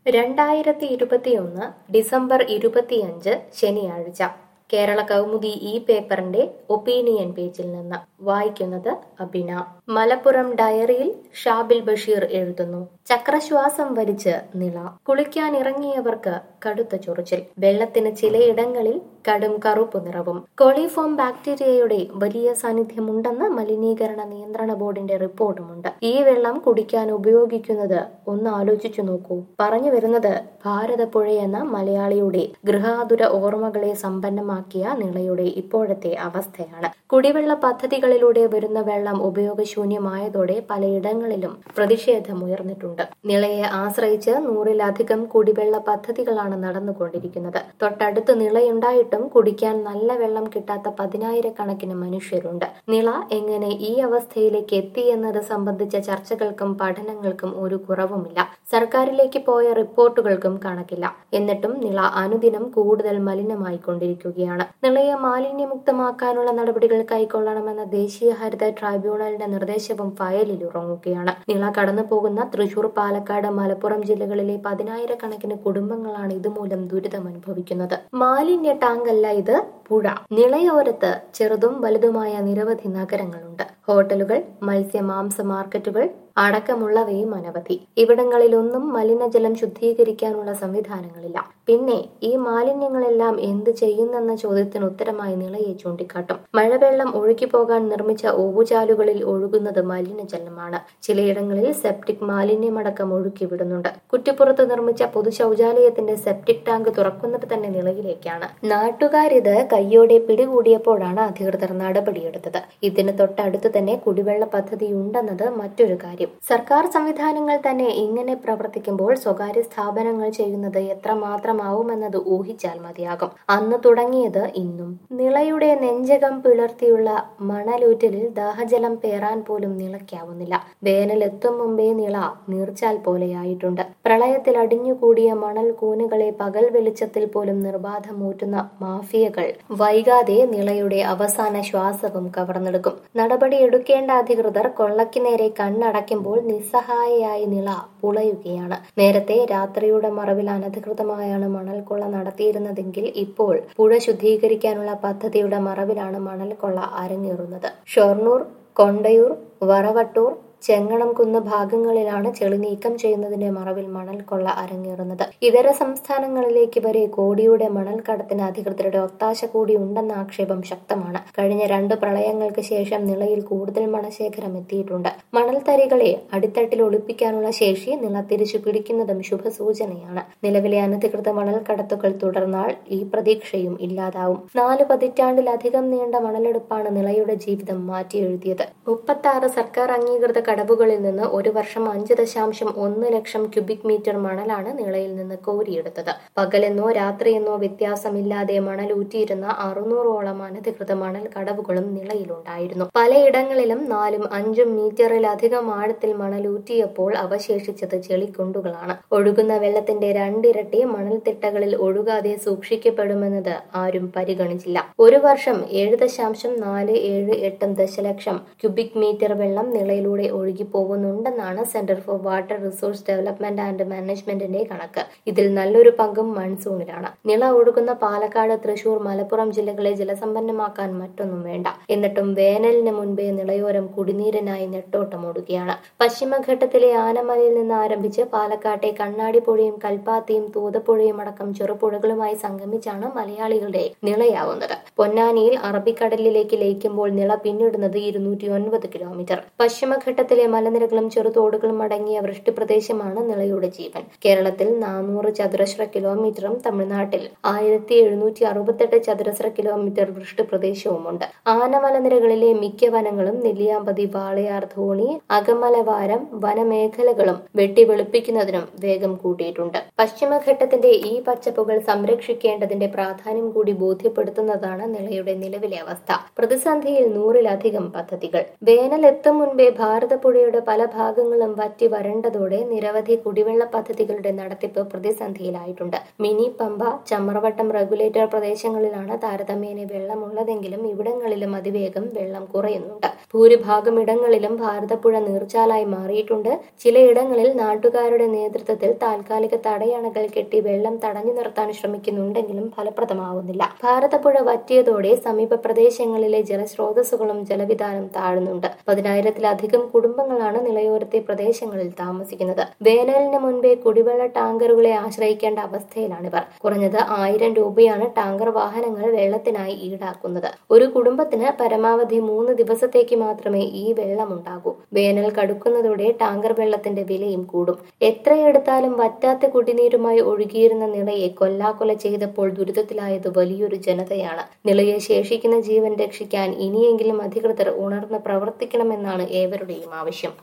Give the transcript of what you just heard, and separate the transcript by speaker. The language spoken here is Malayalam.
Speaker 1: രണ്ടായിരത്തി ഇരുപത്തിയൊന്ന് ഡിസംബർ ഇരുപത്തിയഞ്ച് ശനിയാഴ്ച കേരള കൗമുദി ഈ പേപ്പറിന്റെ ഒപ്പീനിയൻ പേജിൽ നിന്ന് വായിക്കുന്നത് അബിന മലപ്പുറം ഡയറിയിൽ ഷാബിൽ ബഷീർ എഴുതുന്നു ചക്രശ്വാസം വലിച്ച് നിള കുളിക്കാൻ ഇറങ്ങിയവർക്ക് കടുത്ത ചൊറിച്ചിൽ വെള്ളത്തിന് ചിലയിടങ്ങളിൽ കടും കറുപ്പ് നിറവും കോളിഫോം ബാക്ടീരിയയുടെ വലിയ സാന്നിധ്യമുണ്ടെന്ന് മലിനീകരണ നിയന്ത്രണ ബോർഡിന്റെ റിപ്പോർട്ടുമുണ്ട് ഈ വെള്ളം കുടിക്കാൻ ഉപയോഗിക്കുന്നത് ഒന്ന് ആലോചിച്ചു നോക്കൂ പറഞ്ഞു വരുന്നത് ഭാരതപ്പുഴ എന്ന മലയാളിയുടെ ഗൃഹാതുര ഓർമ്മകളെ സമ്പന്നമാക്കിയ നിളയുടെ ഇപ്പോഴത്തെ അവസ്ഥയാണ് കുടിവെള്ള പദ്ധതികളിലൂടെ വരുന്ന വെള്ളം ഉപയോഗശൂന്യമായതോടെ പലയിടങ്ങളിലും പ്രതിഷേധമുയർന്നിട്ടുണ്ട് നിളയെ ആശ്രയിച്ച് നൂറിലധികം കുടിവെള്ള പദ്ധതികളാണ് നടന്നുകൊണ്ടിരിക്കുന്നത് തൊട്ടടുത്ത് നിളയുണ്ടായിട്ടും കുടിക്കാൻ നല്ല വെള്ളം കിട്ടാത്ത പതിനായിരക്കണക്കിന് മനുഷ്യരുണ്ട് നിള എങ്ങനെ ഈ അവസ്ഥയിലേക്ക് എത്തി എന്നത് സംബന്ധിച്ച ചർച്ചകൾക്കും പഠനങ്ങൾക്കും ഒരു കുറവുമില്ല സർക്കാരിലേക്ക് പോയ റിപ്പോർട്ടുകൾക്കും കണക്കില്ല എന്നിട്ടും നിള അനുദിനം കൂടുതൽ മലിനമായിക്കൊണ്ടിരിക്കുകയാണ് നിളയെ മാലിന്യമുക്തമാക്കാനുള്ള നടപടികൾ കൈക്കൊള്ളണമെന്ന ദേശീയ ഹരിത ട്രൈബ്യൂണലിന്റെ നിർദ്ദേശവും ഫയലിൽ ഉറങ്ങുകയാണ് നിള കടന്നു പോകുന്ന തൃശൂർ പാലക്കാട് മലപ്പുറം ജില്ലകളിലെ പതിനായിരക്കണക്കിന് കുടുംബങ്ങളാണ് ഇതുമൂലം ദുരിതം അനുഭവിക്കുന്നത് മാലിന്യ ടാങ്കല്ല ഇത് പുഴ നിളയോരത്ത് ചെറുതും വലുതുമായ നിരവധി നഗരങ്ങളുണ്ട് ഹോട്ടലുകൾ മത്സ്യ മാംസ മാർക്കറ്റുകൾ അടക്കമുള്ളവയും അനവധി ഇവിടങ്ങളിലൊന്നും മലിനജലം ശുദ്ധീകരിക്കാനുള്ള സംവിധാനങ്ങളില്ല പിന്നെ ഈ മാലിന്യങ്ങളെല്ലാം എന്ത് ചെയ്യുന്നെന്ന ചോദ്യത്തിന് ഉത്തരമായി നിളയെ ചൂണ്ടിക്കാട്ടും മഴവെള്ളം ഒഴുകിപ്പോകാൻ നിർമ്മിച്ച ഓവുചാലുകളിൽ ഒഴുകുന്നത് മലിനജലമാണ് ചിലയിടങ്ങളിൽ സെപ്റ്റിക് മാലിന്യമടക്കം ഒഴുക്കി വിടുന്നുണ്ട് കുറ്റിപ്പുറത്ത് നിർമ്മിച്ച പൊതു ശൗചാലയത്തിന്റെ സെപ്റ്റിക് ടാങ്ക് തുറക്കുന്നത് തന്നെ നിളയിലേക്കാണ് നാട്ടുകാരിത് കയ്യോടെ പിടികൂടിയപ്പോഴാണ് അധികൃതർ നടപടിയെടുത്തത് ഇതിന് തൊട്ടടുത്ത് തന്നെ കുടിവെള്ള പദ്ധതി ഉണ്ടെന്നത് മറ്റൊരു കാര്യം സർക്കാർ സംവിധാനങ്ങൾ തന്നെ ഇങ്ങനെ പ്രവർത്തിക്കുമ്പോൾ സ്വകാര്യ സ്ഥാപനങ്ങൾ ചെയ്യുന്നത് എത്രമാത്രമാവുമെന്നത് ഊഹിച്ചാൽ മതിയാകും അന്ന് തുടങ്ങിയത് ഇന്നും നിളയുടെ നെഞ്ചകം പിളർത്തിയുള്ള മണലൂറ്റലിൽ ദാഹജലം പേറാൻ പോലും നിളയ്ക്കാവുന്നില്ല വേനലെത്തും മുമ്പേ നിള നീർച്ചാൽ പോലെയായിട്ടുണ്ട് പ്രളയത്തിൽ അടിഞ്ഞുകൂടിയ മണൽ കൂനുകളെ പകൽ വെളിച്ചത്തിൽ പോലും നിർബാധമൂറ്റുന്ന മാഫിയകൾ വൈകാതെ നിളയുടെ അവസാന ശ്വാസവും കവർന്നെടുക്കും നടപടിയെടുക്കേണ്ട അധികൃതർ കൊള്ളയ്ക്ക് നേരെ കണ്ണടയ്ക്കുമ്പോൾ നിസ്സഹായയായി നിള പുളയുകയാണ് നേരത്തെ രാത്രിയുടെ മറവിൽ അനധികൃതമായാണ് മണൽ കൊള്ള നടത്തിയിരുന്നതെങ്കിൽ ഇപ്പോൾ പുഴ ശുദ്ധീകരിക്കാനുള്ള പദ്ധതിയുടെ മറവിലാണ് മണൽ കൊള്ള അരങ്ങേറുന്നത് ഷൊർണൂർ കൊണ്ടയൂർ വറവട്ടൂർ ചെങ്ങണംകുന്ന് ഭാഗങ്ങളിലാണ് ചെളി നീക്കം ചെയ്യുന്നതിന്റെ മറവിൽ മണൽ കൊള്ള അരങ്ങേറുന്നത് ഇതര സംസ്ഥാനങ്ങളിലേക്ക് വരെ കോടിയുടെ മണൽ കടത്തിന് അധികൃതരുടെ ഒത്താശ കൂടി ഉണ്ടെന്ന ആക്ഷേപം ശക്തമാണ് കഴിഞ്ഞ രണ്ട് പ്രളയങ്ങൾക്ക് ശേഷം നിളയിൽ കൂടുതൽ മണശേഖരം എത്തിയിട്ടുണ്ട് മണൽ തരികളെ അടിത്തട്ടിൽ ഒളിപ്പിക്കാനുള്ള ശേഷി നിള തിരിച്ചു പിടിക്കുന്നതും ശുഭസൂചനയാണ് നിലവിലെ അനധികൃത മണൽ കടത്തുകൾ തുടർന്നാൽ ഈ പ്രതീക്ഷയും ഇല്ലാതാവും നാല് പതിറ്റാണ്ടിലധികം നീണ്ട മണലെടുപ്പാണ് നിളയുടെ ജീവിതം മാറ്റിയെഴുതിയത് മുപ്പത്തി ആറ് സർക്കാർ അംഗീകൃത കടവുകളിൽ നിന്ന് ഒരു വർഷം അഞ്ച് ദശാംശം ഒന്ന് ലക്ഷം ക്യൂബിക് മീറ്റർ മണലാണ് നിളയിൽ നിന്ന് കോരിയെടുത്തത് പകലെന്നോ രാത്രിയെന്നോ വ്യത്യാസമില്ലാതെ മണൽ ഊറ്റിയിരുന്ന അറുന്നൂറോളം അനധികൃത മണൽ കടവുകളും നിളയിലുണ്ടായിരുന്നു പലയിടങ്ങളിലും നാലും അഞ്ചും മീറ്ററിലധികം ആഴത്തിൽ മണൽ ഊറ്റിയപ്പോൾ അവശേഷിച്ചത് ചെളിക്കുണ്ടുകളാണ് ഒഴുകുന്ന വെള്ളത്തിന്റെ രണ്ടിരട്ടി മണൽത്തിട്ടകളിൽ ഒഴുകാതെ സൂക്ഷിക്കപ്പെടുമെന്നത് ആരും പരിഗണിച്ചില്ല ഒരു വർഷം ഏഴ് ദശാംശം നാല് ഏഴ് എട്ട് ദശലക്ഷം ക്യൂബിക് മീറ്റർ വെള്ളം നിളയിലൂടെ ഒഴുകി പോകുന്നുണ്ടെന്നാണ് centre for water resource development and മാനേജ്മെന്റിന്റെ കണക്ക് ഇതിൽ നല്ലൊരു പങ്കും മൺസൂണിലാണ് നിള ഒഴുകുന്ന പാലക്കാട് തൃശൂർ മലപ്പുറം ജില്ലകളെ ജലസമ്പന്നമാക്കാൻ മറ്റൊന്നും വേണ്ട എന്നിട്ടും വേനലിന് മുൻപേ നിളയോരം കുടിനീരിനായി നെട്ടോട്ടമോടുകയാണ് പശ്ചിമഘട്ടത്തിലെ ആനമലയിൽ നിന്ന് ആരംഭിച്ച് പാലക്കാട്ടെ കണ്ണാടിപ്പുഴയും കൽപ്പാത്തിയും തൂതപ്പുഴയും അടക്കം ചെറുപുഴകളുമായി സംഗമിച്ചാണ് മലയാളികളുടെ നിളയാവുന്നത് പൊന്നാനിയിൽ അറബിക്കടലിലേക്ക് ലയിക്കുമ്പോൾ നിള പിന്നിടുന്നത് ഇരുന്നൂറ്റി ഒൻപത് കിലോമീറ്റർ പശ്ചിമഘട്ടത്തിലെ മലനിരകളും ചെറുതോടുകളും അടങ്ങിയ വൃഷ്ടിപ്രദേശമാണ് നിളയുടെ ജീവൻ കേരളത്തിൽ നാനൂറ് ചതുരശ്ര കിലോമീറ്ററും തമിഴ്നാട്ടിൽ ആയിരത്തി എഴുന്നൂറ്റി അറുപത്തെട്ട് ചതുരശ്ര കിലോമീറ്റർ വൃഷ്ടിപ്രദേശവുമുണ്ട് ആനമലനിരകളിലെ മിക്ക വനങ്ങളും നെല്ലിയാമ്പതി വാളയാർ ധോണി അകമലവാരം വനമേഖലകളും വെട്ടി വെളുപ്പിക്കുന്നതിനും വേഗം കൂട്ടിയിട്ടുണ്ട് പശ്ചിമഘട്ടത്തിന്റെ ഈ പച്ചപ്പുകൾ സംരക്ഷിക്കേണ്ടതിന്റെ പ്രാധാന്യം കൂടി ബോധ്യപ്പെടുത്തുന്നതാണ് നിളയുടെ നിലവിലെ അവസ്ഥ പ്രതിസന്ധിയിൽ നൂറിലധികം പദ്ധതികൾ വേനൽ എത്തും മുൻപേ ഭാരത ഭാരതപ്പുഴയുടെ പല ഭാഗങ്ങളും വറ്റി വരണ്ടതോടെ നിരവധി കുടിവെള്ള പദ്ധതികളുടെ നടത്തിപ്പ് പ്രതിസന്ധിയിലായിട്ടുണ്ട് മിനി പമ്പ ചമ്രവട്ടം റെഗുലേറ്റർ പ്രദേശങ്ങളിലാണ് താരതമ്യേന വെള്ളമുള്ളതെങ്കിലും ഇവിടങ്ങളിലും അതിവേഗം വെള്ളം കുറയുന്നുണ്ട് ഭൂരിഭാഗം ഇടങ്ങളിലും ഭാരതപ്പുഴ നീർച്ചാലായി മാറിയിട്ടുണ്ട് ചിലയിടങ്ങളിൽ നാട്ടുകാരുടെ നേതൃത്വത്തിൽ താൽക്കാലിക തടയണകൾ കെട്ടി വെള്ളം തടഞ്ഞു നിർത്താൻ ശ്രമിക്കുന്നുണ്ടെങ്കിലും ഫലപ്രദമാവുന്നില്ല ഭാരതപ്പുഴ വറ്റിയതോടെ സമീപ പ്രദേശങ്ങളിലെ ജലസ്രോതസ്സുകളും ജലവിധാനം താഴുന്നുണ്ട് പതിനായിരത്തിലധികം കുടുംബങ്ങളാണ് നിലയോരത്തെ പ്രദേശങ്ങളിൽ താമസിക്കുന്നത് വേനലിന് മുൻപേ കുടിവെള്ള ടാങ്കറുകളെ ആശ്രയിക്കേണ്ട അവസ്ഥയിലാണിവർ കുറഞ്ഞത് ആയിരം രൂപയാണ് ടാങ്കർ വാഹനങ്ങൾ വെള്ളത്തിനായി ഈടാക്കുന്നത് ഒരു കുടുംബത്തിന് പരമാവധി മൂന്ന് ദിവസത്തേക്ക് മാത്രമേ ഈ വെള്ളമുണ്ടാകൂ വേനൽ കടുക്കുന്നതോടെ ടാങ്കർ വെള്ളത്തിന്റെ വിലയും കൂടും എത്രയെടുത്താലും വറ്റാത്ത കുടിനീരുമായി ഒഴുകിയിരുന്ന നിളയെ കൊല്ലാക്കൊല ചെയ്തപ്പോൾ ദുരിതത്തിലായത് വലിയൊരു ജനതയാണ് നിളയെ ശേഷിക്കുന്ന ജീവൻ രക്ഷിക്കാൻ ഇനിയെങ്കിലും അധികൃതർ ഉണർന്ന് പ്രവർത്തിക്കണമെന്നാണ് ഏവരുടെയും ആവശ്യം